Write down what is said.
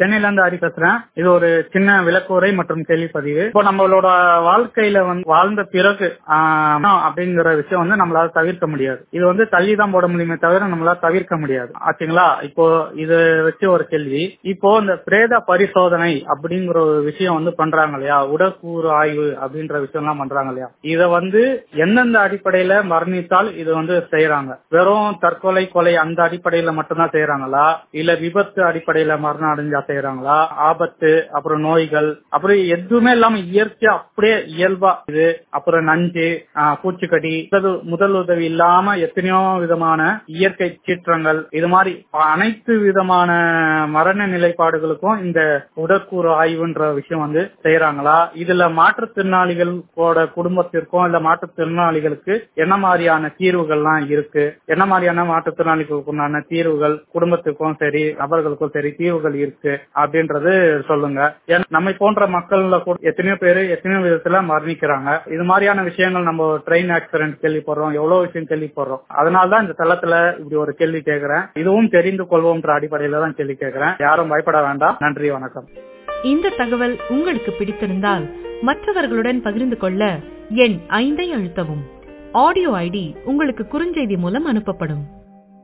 சென்னையில இருந்து ஹரி பேசுறேன் இது ஒரு சின்ன விளக்குரை மற்றும் கேள்விப்பதிவு இப்போ நம்மளோட வாழ்க்கையில வந்து வாழ்ந்த பிறகு ஆஹ், அப்படிங்கிற விஷயம் வந்து நம்மளால தவிர்க்க முடியாது இது வந்து தள்ளி தான் போட முடியுமே தவிர நம்மளால தவிர்க்க முடியாது ஆச்சுங்களா இப்போ இது வச்சு ஒரு கேள்வி இப்போ இந்த பிரேத பரிசோதனை அப்படிங்கிற ஒரு விஷயம் வந்து பண்றாங்க இல்லையா உடற்கூறு ஆய்வு அப்படின்ற விஷயம் எல்லாம் பண்றாங்க இல்லையா இத வந்து எந்தெந்த அடிப்படையில மரணித்தால் இது வந்து செய்யறாங்க வெறும் தற்கொலை கொலை அந்த அடிப்படையில மட்டும்தான் செய்யறாங்களா இல்ல விபத்து அடிப்படையில மரணம் அடைஞ்சா செய்யறாங்களா ஆபத்து அப்புறம் நோய்கள் அப்புறம் எதுவுமே இல்லாம இயற்கையா அப்படியே இயல்பா இது அப்புறம் நஞ்சு ஆஹ், பூச்சிக்கடி முதல் முதல் உதவி இல்லாம எத்தனையோ விதமான இயற்கை சீற்றங்கள் இது மாதிரி அனைத்து விதமான மரண நிலைப்பாடுகளுக்கும் இந்த உடற்கூறு ஆய்வுன்ற விஷயம் வந்து செய்யறாங்களா இதுல மாற்றுத்திறனாளிகளோட குடும்பத்திற்கும் இல்ல மாற்றுத்திறனாளிகளுக்கு என்ன மாதிரியான தீர்வுகள்லாம் இருக்கு என்ன மாதிரியான மாற்றுத்திறனாளிகளுக்கு உண்டான தீர்வுகள் குடும்பத்துக்கும் சரி நபர்களுக்கும் சரி தீர்வுகள் இருக்கு அப்படின்றது சொல்லுங்க ஏன்னா நம்மை போன்ற மக்கள்ல கூட எத்தனையோ பேர் எத்தனையோ விதத்துல மரணிக்கிறாங்க இது மாதிரியான விஷயங்கள் நம்ம ட்ரெயின் ஆக்சிடென்ட் கேள்விப்படுறோம் எவ்வளவு விஷயம் கேள்விப்படுறோம் அதனாலதான் இந்த தளத்துல இப்படி ஒரு கேள்வி கேட்கிறேன் இதுவும் தெரிந்து கொள்வோம்ன்ற அடிப்படையில தான் கேள்வி கேட்கிறேன் யாரும் பயப்பட வேண்டாம் நன்றி வணக்கம் இந்த தகவல் உங்களுக்கு பிடித்திருந்தால் மற்றவர்களுடன் பகிர்ந்து கொள்ள எண் ஐந்தை அழுத்தவும் ஆடியோ ஐடி உங்களுக்கு குறுஞ்செய்தி மூலம் அனுப்பப்படும்